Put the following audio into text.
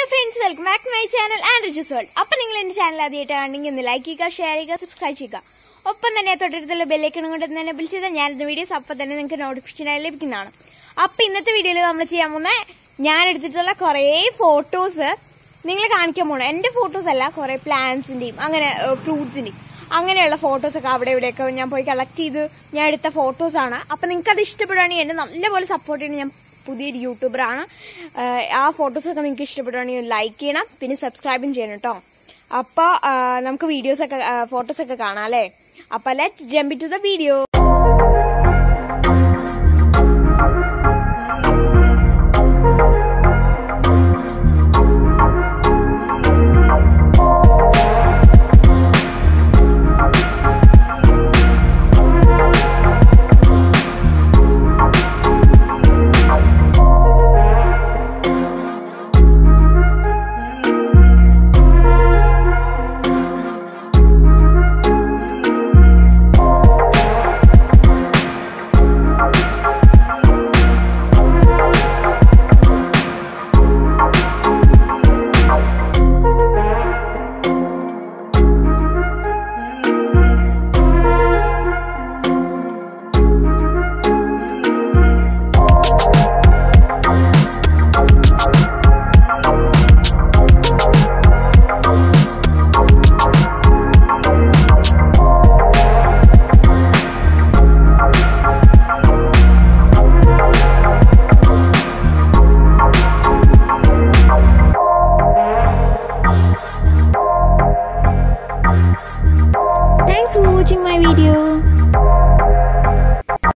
friends welcome back my channel and Rijas world അപ്പം നിങ്ങൾ എൻ്റെ ചാനൽ ആദ്യമായിട്ടാണെങ്കിൽ ഒന്ന് ലൈക്ക് ചെയ്യുക ഷെയർ ചെയ്യുക സബ്സ്ക്രൈബ് ചെയ്യുക ഒപ്പം തന്നെ തൊട്ടടുത്തുള്ള ബെല്ലൈക്കണും കൊണ്ട് തന്നെ ബിൽ ചെയ്താൽ ഞാനിത് വീഡിയോസ് അപ്പം തന്നെ നിങ്ങൾക്ക് നോട്ടിഫിക്കേഷനായി ലഭിക്കുന്നതാണ് അപ്പം ഇന്നത്തെ വീഡിയോയിൽ നമ്മൾ ചെയ്യാൻ പോകുന്ന ഞാൻ എടുത്തിട്ടുള്ള കുറേ ഫോട്ടോസ് നിങ്ങളെ കാണിക്കാൻ പോകണം എൻ്റെ ഫോട്ടോസ് അല്ല കുറേ പ്ലാന്റ്സിൻ്റെയും അങ്ങനെ ഫ്രൂട്ട്സിൻ്റെയും അങ്ങനെയുള്ള ഫോട്ടോസൊക്കെ അവിടെ ഇവിടെയൊക്കെ ഞാൻ പോയി കളക്ട് ചെയ്ത് ഞാൻ എടുത്ത ഫോട്ടോസാണ് അപ്പം നിങ്ങൾക്ക് അത് ഇഷ്ടപ്പെടുകയാണെങ്കിൽ എന്നെ നല്ലപോലെ സപ്പോർട്ട് ചെയ്യണം ഞാൻ പുതിയൊരു യൂട്യൂബറാണ് ആഹ് ആ ഫോട്ടോസൊക്കെ നിങ്ങൾക്ക് ഇഷ്ടപ്പെടുകയാണെങ്കിൽ ലൈക്ക് ചെയ്യണം പിന്നെ സബ്സ്ക്രൈബും ചെയ്യണം കേട്ടോ അപ്പോൾ നമുക്ക് വീഡിയോസൊക്കെ ഫോട്ടോസൊക്കെ കാണാം അല്ലേ അപ്പോൾ let's jump to the video